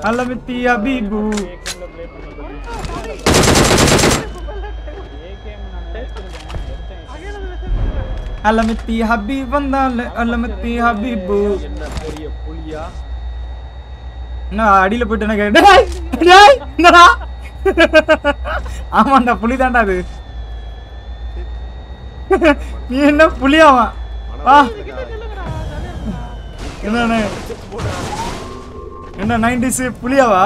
அலமித்தி Habib ஏகேம்ல play பண்ணி ஏகேம் நான் எடுத்திருக்கேன் எடுத்தேன் அலமித்தி ஹபீப் வந்தால அலமித்தி ஹபீபு என்ன பெரிய புலியா என்ன அடியில போயிட்டு என்ன கேட்டு டேய், டேய், என்னடா ஆமாண்டா புலி தான்டா அது நீ என்ன புலியாவா வா என்னண்ணே என்ன நைன்டிஸ் புலியாவா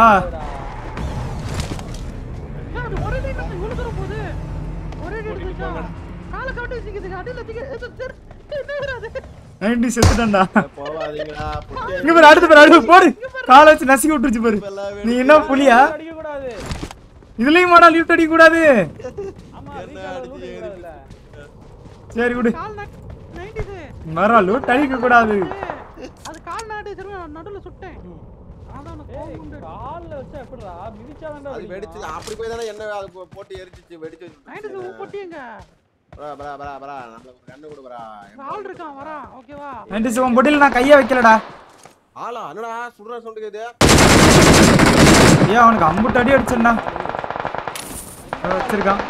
ஏன் அது ஒரே அடி தான் இவ்வளவு தூரம் போகுது? ஒரே அடி எடுத்துச்சா? காலை காட்டி வச்சுக்குது, அடியில தூக்கி- இது தெரு- என்னதுடா அது? நைன்டிஸ் செத்துட்டான்டா போவாதீங்களா புடிச்சு இங்க பாரு அடுத்து பாரு அடுத்து போடு காலை வச்சு நசுக்கி விட்டுருச்சு பாரு நீ என்ன புலியா அடிக்க கூடாது இதுலயும் மாடா லிஃப்ட் அடிக்க கூடாது ஆமா ரீகால் லூட் கூடாதுல்ல சரி விடு கால் நா- 90s. மரம் லூட் அடிக்க கூடாது அது கால் நாட்டு திரும்ப நான் நடுவுல சுட்டேன் அதான் உனக்கு ஏய் கோவம் உண்டு. கால்ல வச்சா எப்படிடா மிதிச்சா தான்டா அது வெடிச்சு அப்படி போய் தானே என்ன அது போ- போட்டு எரிச்சிச்சு வெடிச்சு நைன்டிஸ் வச்சுட்டு உப்பு போட்டியங்க பிரா பிரா பிரா பிரா நம்மளுக்கு கண்ணு கொடு பிரா ஆள் இருக்கான் வரான் ஓகேவா நைன்டிஸ் உன் பொட்டியில் நான் கையை வைக்கலடா ஆளா என்னடா சுடுற சவுண்ட் கேக்குது ஏன் அவனுக்கு அம்புட்டு அடி அடிச்சேன்டா இதோ வச்சிருக்கான்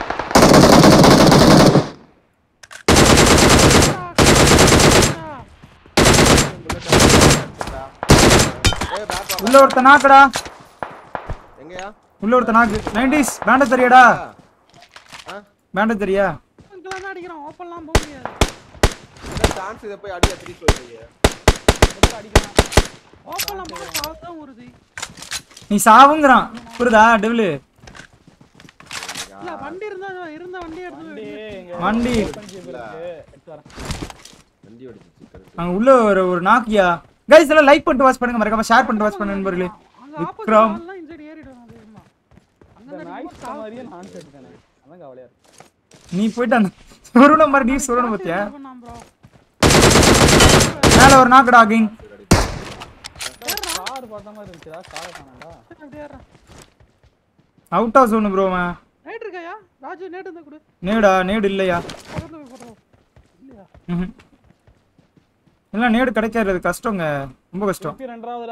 ஏய் பேக் உள்ள ஒருத்த நாக்குடா எங்கயா உள்ள ஒருத்த நாக்கு நைன்டிஸ் பேண்ட தெரியாடா ஆ பேண்ட தெரியா இங்கெல்லாம் தான் அடிக்கிறான் ஓப்பன்லாம் போக முடியாது என்ன சான்ஸ் இதை போய் அடியா திருப்பி சொல்றீங்க எப்படி அடிக்கலாம் ஓப்பன்லாம் போக கால் தான் வருது நீ சாவுங்கிறான் புரியுதா டெவிலு இல்ல வண்டி இருந்தா இருந்த வண்டி எடுத்து வண்டி இங்க வண்டி பஞ்சு இருக்கு எடுத்து வரேன் வண்டி வெடிச்சிச்சு கரெக்ட் அங்க உள்ள ஒரு ஒரு நாக்கியா கைஸ் எல்லாம் லைக் பண்ணிட்டு வாட்ச் பண்ணுங்க மறக்காம ஷேர் பண்ணிட்டு வாட்ச் பண்ணுங்க நண்பர்களே அங்க விக்ரம். ஆப்போசிட் ஆள்லாம் இன்சைட் ஏறிடுவாங்க அதிகமா அங்க இந்த இருந்து நாய்ஸ் மாதிரியே நான் எடுத்தேன் அதான் கவலையா இருக்கு நீ போயிட்டு அந்த சுருண மாதிரி நீ சுருண பத்தியா பண்ணான் ப்ரோ மேல ஒரு நாக்குடா கிங் கார் பார்த்த மாதிரி இருந்துச்சுடா காரை காணாடா அப்படியே ஏறுறான் out of Sonu bro nade இருக்காயா ராஜு நேட் இருந்தா கொடு நேடா நேடு இல்லையா பக்கத்துல போய் போடுறோம் இல்லையா ம்ஹும். இல்ல நேடு கிடைக்கிறது கஷ்டங்க ரொம்ப கஷ்டம் திருப்பி ரெண்டாவது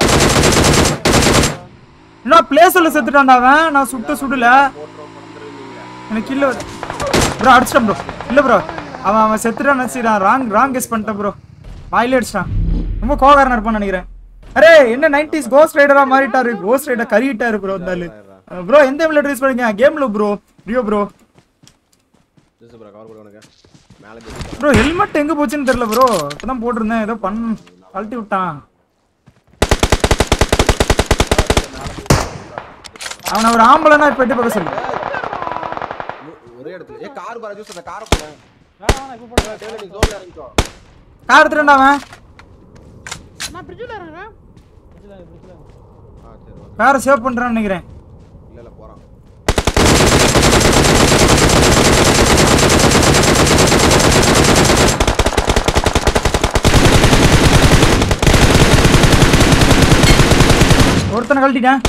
என்ன பிளேஸ்ல செத்துட்டான்டா அவன் நான் சுட்ட சுடல போட்டுறோம் பறந்துருவீங்க எனக்கு இல்ல ப்ரோ அடிச்சிட்டான் ப்ரோ இல்ல ப்ரோ அவன் அவன் செத்துட்டான் நினைச்சிட்டான் ராங் ராங் கெஸ் பண்ணிட்டான் ப்ரோ வாயிலே அடிச்சிட்டான் ரொம்ப கோகாரனா இருப்பான்னு நினைக்கிறேன் அரே என்ன நைன்டிஸ் கோஸ்ட் ரைடரா மாறிட்டாரு கோஸ்ட் ரைடர் கறிட்டாரு ப்ரோ இருந்தாலு ப்ரோ எந்த எம்ல யூஸ் பண்ணீங்க கேம்ல ப்ரோ ரியோ ப்ரோ ஜஸ்ட் ப்ரோ கவர் போடு உனக்கு மேலே போய் ப்ரோ ஹெல்மெட் எங்க போச்சுன்னு தெரியல ப்ரோ இப்பதான் போட்டிருந்தேன் ஏதோ பண் கழட்டி விட்டான் அவனை ஒரு ஆம்பளைனா இப்ப எட்டி பார்க்க சொல்லு ஒரே இடத்துல ஏ கார் பாரு ஜூஸ் அந்த காரை போட வேணாம் வேணாம் இப்போ போடுறேன் டேய் நீ ஜோன்ல இறங்கிக்கோ கார் எடுத்துட்டான்டா அவன் நான் பிரிட்ஜில் இறங்குறேன் பிடிச்சலாம் பிடிச்சலாம் ஆ சரி ஓகே காரை சேவ் பண்றான்னு நினைக்கிறேன் இல்ல இல்ல போறான் ஒருத்தனை கழட்டிட்டேன்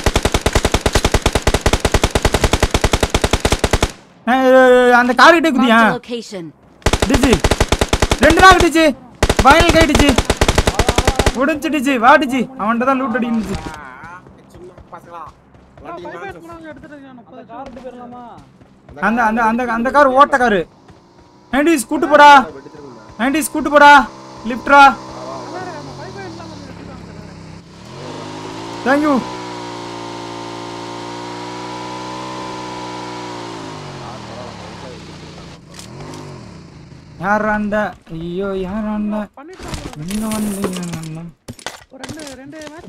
ஏய், ஏய், ஏய், அந்த கார் கிட்டே குதியா Marked a location. டிச்சு ரெண்டு நாள் டிச்சு ஃபைனல் கைடிச்சு முடிஞ்சிடுச்சு வாடிச்சு அவன்கிட்ட தான் லூட் அடிச்சு சின்ன பசங்களா ஃபைவ் மினிட்ஸ் முன்னாடி எடுத்துட்டு நான் முப்பது கார் எடுத்து போயிடலாமா அந்த அந்த அந்த அந்த கார் ஓட்ட காரு நைன்டிஸ் கூட்டு போடா வெடிச்சிருக்குங்க நைன்டிஸ் கூட்டு போடா லிஃப்ட்ரா நம்ம ஃபைவ் மினிட்ஸ்லாம் வந்து எடுத்துட்டாங்க தேங்க்யூ யாராண்டா ஐயோ யாராண்டா பண்ணிட்டு தான் bro. இன்னும் வந்து இன்னும் ஒரு ரெண்டு ரெண்டு மேட்ச்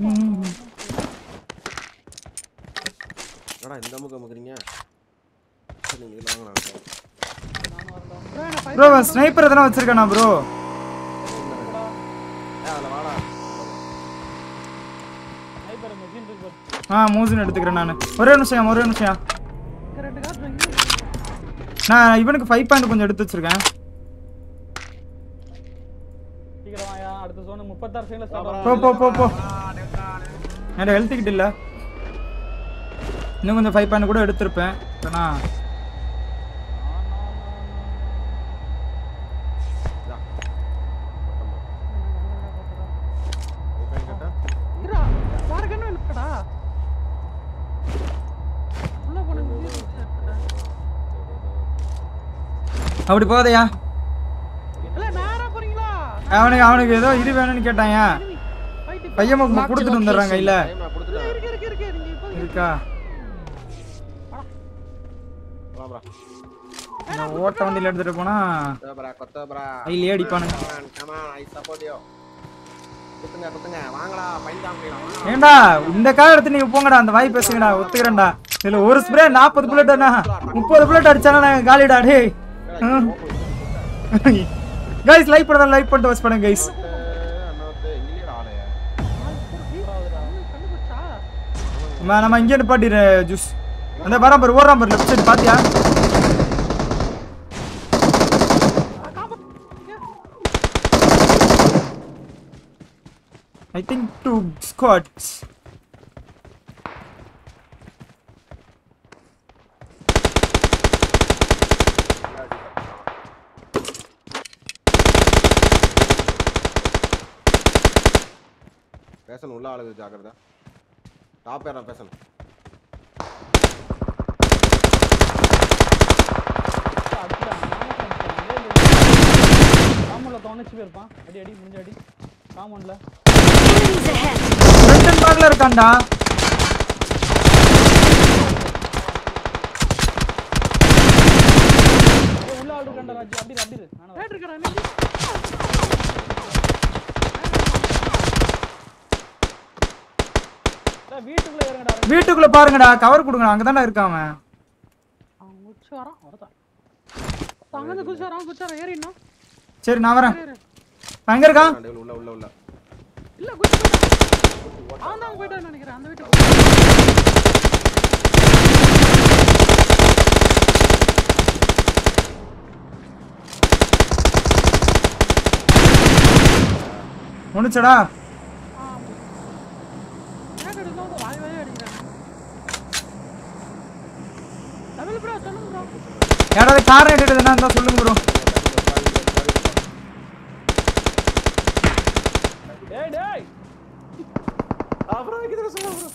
என்னடா இந்த அமுக்கு அமுக்குறீங்க சரி நீங்க இதுல வாங்க நான் ப்ரோ ஸ்னைப்பர் எதனா வச்சிருக்கானா ப்ரோ ஏ அதுல வாடா ஸ்னைப்பர் மெஷின் இருக்கு பாரு. ஆ மூசின் எடுத்துக்கிறேன் நான் ஒரே நிமிஷம் ஒரே நிமிஷம் இங்க ரெண்டு காசு வாங்கி நான் இவனுக்கு ஃபைவ் பாயிண்ட் கொஞ்சம் எடுத்து வச்சிருக்கேன் சீக்கிரம் வாயா அடுத்த zone முப்பத்தாறு செகண்ட்ல ஸ்டார்ட் போ ஆகும் போ போ போ என்னோட ஹெல்த் கிட்ட இல்லை இன்னும் கொஞ்சம் ஃபைவ் பாயிண்ட் கூட எடுத்திருப்பேன் ஏன்னா இப்போ கேட்டா இருடா வேற கண்ணு இல்லடா அப்படி போதையா இல்ல நேரா போறீங்களா அவனுக்கு அவனுக்கு ஏதோ இது வேணும்னு கேட்டாங்க ஃபைட் பையன் மு- கொடுத்துட்டு வந்துடுறாங்க இல்ல டைம் நான் கொடுத்துட்டேன் இருக்கு இருக்கு இருக்கு நீங்க இப்போ இருக்கா வா ப்ரா நான் ஓட்ட வண்டியில எடுத்துட்டு போனா கொத்த ப்ரா கொத்த ப்ரா கையிலே அடிப்பானுங்க கமான் ஐ சப்போர்ட் யூ குத்துங்க குத்துங்க வாங்கடா பைன் தான் முடியலாம் ஏண்டா இந்த கார் எடுத்து நீங்க போங்கடா அந்த வாய் பேசுங்கடா ஒத்துக்கிறேன்டா இதுல ஒரு ஸ்ப்ரே நாற்பது புல்லட் முப்பது புல்லட் அடிச்சானா நான் காலிடா டேய் கைஸ் லைக் பண்ணதா லைக் பண்ணிட்டு வாட்ச் பண்ணுங்க கைஸ் அண்ணாத்து எங்கேயும் ஆளே கண்டுபிடிச்சா நம்ம இங்கே நிப்பாட்டிடு ஜூஸ் அந்த வரான் பாரு ஓடுறான் பாரு லெஃப்ட் சைடு பாத்தியா ஐ திங்க் டூ ஸ்குவாட்ஸ் பேசணும் உள்ள ஆளுது ஜாக்கிரதை டாப் ஏறா பேசணும் காமன்ல தொலைச்சு போயிருப்பான் அடி அடி முடிஞ்ச அடி காமன்ல Enemies ahead! ஃப்ரண்ட் பேக்ல இருக்கான்டா உள்ள ஆள் இருக்கான்டா ராஜி அப்படி இரு, அப்படி இரு. நானும் வரேன். ரேட் இருக்கறா நீ டேய், வீட்டுக்குள்ள இறங்கடா வீட்டுக்குள்ள பாருங்கடா கவர் கொடுங்க அங்கதான்டா இருக்கான் அவன் அவன் குச்சி வரான் வரதான் அங்க இருந்து குச்சி வரான் குச்சி வரான் ஏறிடணும் சரி நான் வரேன் ஏறு எங்க இருக்கான் ஆண்டே, உள்ள உள்ள உள்ள இல்ல குச்சி போயிட்டான். அவன் தான் போயிட்டான்னு நினைக்கிறேன் அந்த வீட்டுக்கு முடிச்சடா ரேட் எடுக்கும் வாய் வாய் அடிக்கிறான் தமிழ் ப்ரோ சொல்லுங்க ப்ரோ யாராவது கார் எடுத்துனா இருந்தா சொல்லுங்க ப்ரோ டேய் டேய் அப்புறம் வைக்கிறத சொல்ல ப்ரோ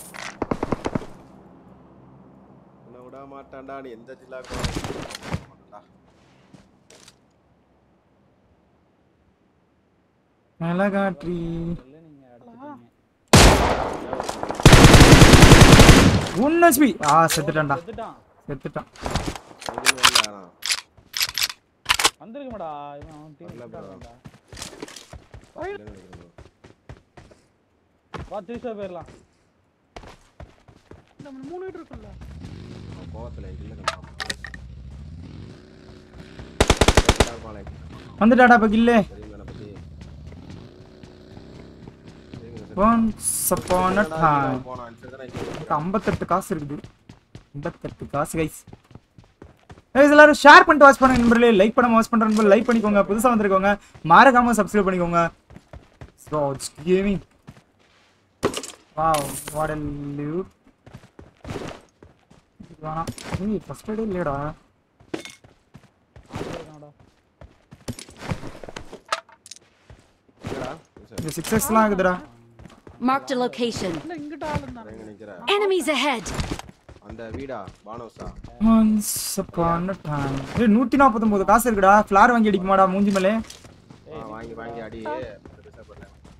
உன்னை விட மாட்டான்டா நீ எந்த ஜில்லா மாட்டான்டா மிளகாட்ரி இல்ல நீங்க அடிச்சிட்டீங்க ஒன் ஹெச்பி ஆ செத்துட்டான்டா செத்துட்டான் செத்துட்டான் எதுவுமே இல்ல ஆனா. வந்திருக்குமாடா இவன் அவன் டீம் வரல bro. செட்டாடா இல்லைன்னு நினைக்கிறேன் bro. வா திருச்சா போயிடலாம் இந்த மூணு வீடு இருக்குல்ல அவன் கோவத்துல இல்ல கன்ஃபார்ம் வந்துட்டாடா இப்போ கில்லு தெரியுமா என்னை பத்தி ஒன்ஸ் அப்பான் அ டைம் போனான் சரி தானே இங்க எனக்கு ஐம்பத்தெட்டு காசு இருக்குது ஐம்பத்தெட்டு காசு கைஸ் கைஸ் எல்லாரும் ஷேர் பண்ணிட்டு வாட்ச் பண்ணுங்க நண்பர்களே லைக் பண்ண வாட்ச் பண்ற நண்பர்கள் லைக் பண்ணிக்கோங்க புதுசா வந்திருக்கோங்க மறக்காம சப்ஸ்கிரைப் பண்ணிக்கோங்க so gaming wow what a loot வேணாம் ஏய் ஃபர்ஸ்ட் எய்டே இல்லையடா இருக்கானடா இருக்கடா சரி இந்த சிக்ஸ் எக்ஸ்லாம் இருக்குதுடா Marked a location. இல்ல இங்கிட்ட ஆள் இருந்தாரு எங்க நிக்கிற Enemies ahead! அந்த வீடா பானோஸா ஒன்ஸ் அப்பான் அ டைம் ஏய் நூற்றி நாற்பத்தொம்போது காசு இருக்குடா ஃப்ளார் வாங்கி அடிக்குமாடா மூஞ்சி மேலே ஆ, வாங்கி வாங்கி அடி பெருசா பண்ண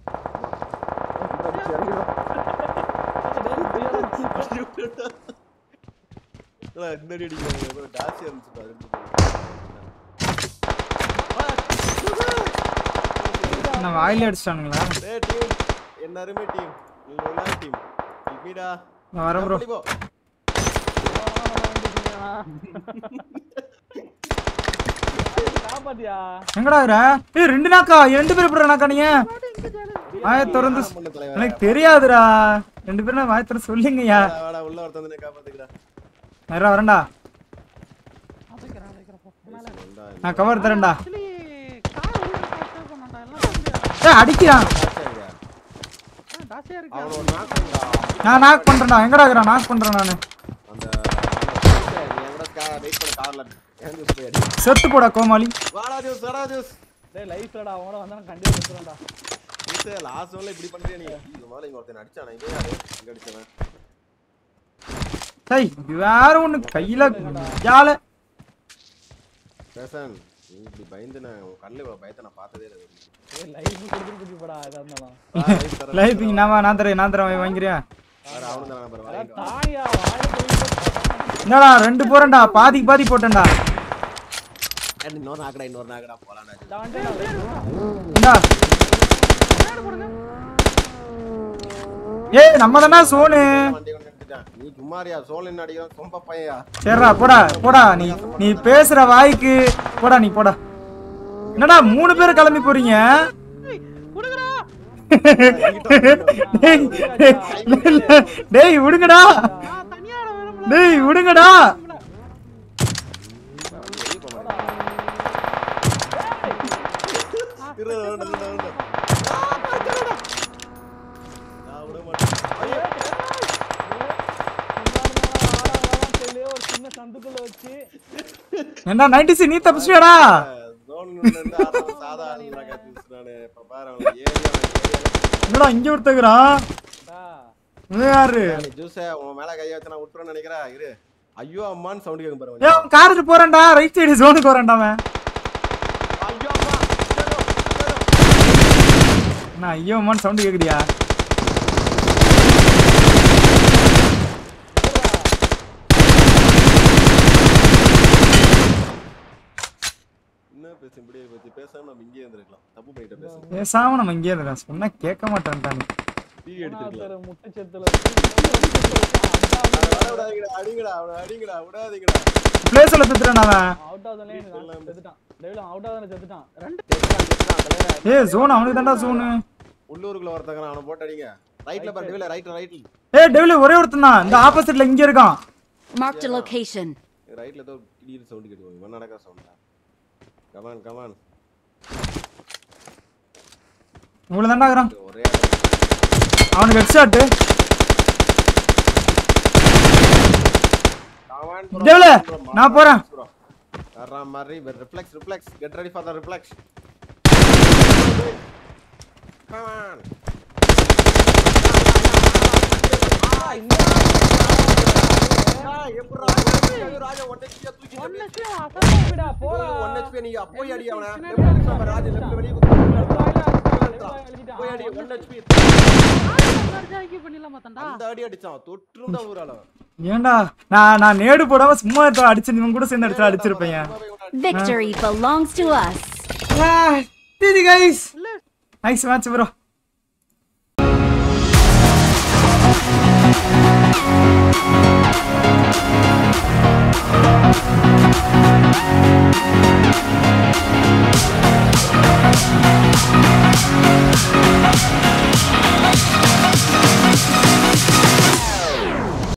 இந்த அடி அடிக்கிறாங்க டாசி அனுப்பிச்சு நான் வாயில அடிச்சிட்டானுங்களா டேய் டீம் எல்லாருமே டீம் நீங்க ஒண்ணா டீம் மீடா நான் வரேன் ப்ரோ போ காப்பாத்தியா எங்கடா இருக்கிற ஏய் ரெண்டு நாக்கா ரெண்டு பேரும் எப்படி நாக்கா நீங்க வாய திறந்து சொ- பண்ண தலைவா எனக்கு தெரியாதுடா ரெண்டு பேரும் வாய திறந்து சொல்லுங்கய்யா வாடா, வாடா உள்ள ஒருத்தன் வந்து காப்பாத்துக்கடா நேரா வரேன்டா அதைக்கிறேன் அதைக்கிறேன் போ மேல வந்தா நான் கவர் தரேன்டா ஆக்சுவலி கார் உள்ள ஸ்டே பண்ணான்டா எல்லாம் வந்து ஏய் அடிக்கிறான் டாசியா டாசியா இருக்கு அவன ஒரு நாக் பண்ணா நான் நாக் பண்றேன்டா எங்கடா இருக்கிறான் நாக் பண்றேன் நானு அந்த நீ எங்கடா கார் வெயிட் பண்ண கார்ல ஏன் ஜூஸ் போய் அடி செத்து போடா கோமாளி வாடா ஜூஸ் வாடா ஜூஸ் டேய் லைஃப்லடா அவனோட வந்தா கண்டிப்பா எடுத்துறேன்டா ஜூஸ் லாஸ்ட் ஒன்ல இப்படி பண்றியா நீ இது மாதிரி இங்க ஒருத்தன் அடிச்சானே இதே யாரு இங்க அடிச்சவன் டேய் இது வேற ஒண்ணு கையில யால பேசன் நீ இப்படி பயந்து நான் உன் கண்ணில் இவ்வளோ பயத்தை நான் பார்த்ததே இல்லை இது வரைக்கும். ஏய் லைஃப் கொடுத்துட்டு குட்டி போடா இதா இருந்தாலும் ஆ, life தரேன். லைஃப் நான் நான் தரேன் நான் தரேன் வாங்கிறியா வேற அவனும் தானே பாரு, வாங்கிட்டு வா. தாயா வாயில போயிட்டு என்னடா ரெண்டு போறேன்டா பாதிக்கு பாதி போட்டேன்டா ஏய், இன்னொரு நாக்கடா இன்னொரு நாக்கடா போலாம்டா நான் வந்துட்டேன் இந்தா ஏய் நம்ம தானே சோனு வண்டி கொண்டு நிறுத்திட்டான். நீ சும்மாரியா சோழன் அடிக்கிறான் சொம்ப பையா சரிடா போடா போடா நீ நீ பேசுற வாய்க்கு போடா நீ போடா என்னடா மூணு பேர் கிளம்பி போறீங்க கொடுங்கடா டேய், டேய், டேய் விடுங்கடா நான் தனியா ஆட விரும்பல டேய் விடுங்கடா ஒரு சின்ன சந்துக்குள்ள வச்சு என்ன நைன்டி சி நீ தப்பிச்சியாடா என்னடா இங்க ஒருத்தகுறான் டா, இவன் யாரு ஜூஸ உன் மேல கைய வச்சு நான் விட்டுறேன்னு நினைக்கிறா இரு ஐயோ அம்மான்னு சவுண்ட் கேட்கும் பாரு ஏய் அவன் காருக்கு போறான்டா ரைட் சைடு ஜோனுக்கு வரான்டா அவன் ஐயோ அம்மா என்ன ஐயோ அம்மான்னு சவுண்ட் கேக்குதியா என்ன பேச இப்படி பத்தி பேசாம நம்ம இங்கே இருந்திருக்கலாம் தப்பு பண்ணிட்டு பேச பேசாம நம்ம இங்கே இருக்கா சொன்னா கேட்க மாட்டான்டா நீ டீ எடுத்துக்கலாம் ஒருத்தர் முட்டை செத்துல விடாதீங்கடா அடிங்கடா அவனை அடிங்கடா விடாதீங்கடா பிளேஸ்ல சுத்துறான் அவன் அவுட் ஆஃப் த லைன் செத்துட்டான் டேவில அவுட் ஆஃப் செத்துட்டான் ரெண்டு ஏய் ஜோன் அவனுக்கு தான்டா ஜோனு உள்ளூருக்குள்ள ஒருத்தங்க அவனை போட்டு அடிங்க ரைட்ல பாரு டிவில ரைட் ரைட்ல ஏய் டெவில ஒரே ஒருத்தன் தான் இந்த ஆப்போசிட்ல இங்க இருக்கான் Marked a location. ரைட்ல ஏதோ கிளியர் சவுண்ட் கேட்கும் இவன் நடக்கிற சவுண்டா கமான் கமான் இவ்வளவு தான்டா இருக்கிறான் ஒரே அவனுக்கு ஹெட் ஷாட் கமான் டேவில நான் போறேன் வர்ற மாதிரி reflex reflex get ready for the reflex come on போடா போடா ஒன் ஹெச்பி நீ போய் அடி அவனை லெஃப்ட் அடிச்சு நம்ம ராஜ் லெஃப்ட் வெளிய போய் அடி ஒன் ஹெச்பி இங்கே பண்ணிடலாமா தண்டா அந்த அடி அடிச்சான் தொற்றும் தான் ஊரால ஏன்டா நான் நான் நேடு போடாம சும்மா எடுத்து அடிச்சு இவன் கூட சேர்ந்து அடிச்சு அடிச்சிருப்பேன் Victory belongs to us. டிடி guys nice match bro Thank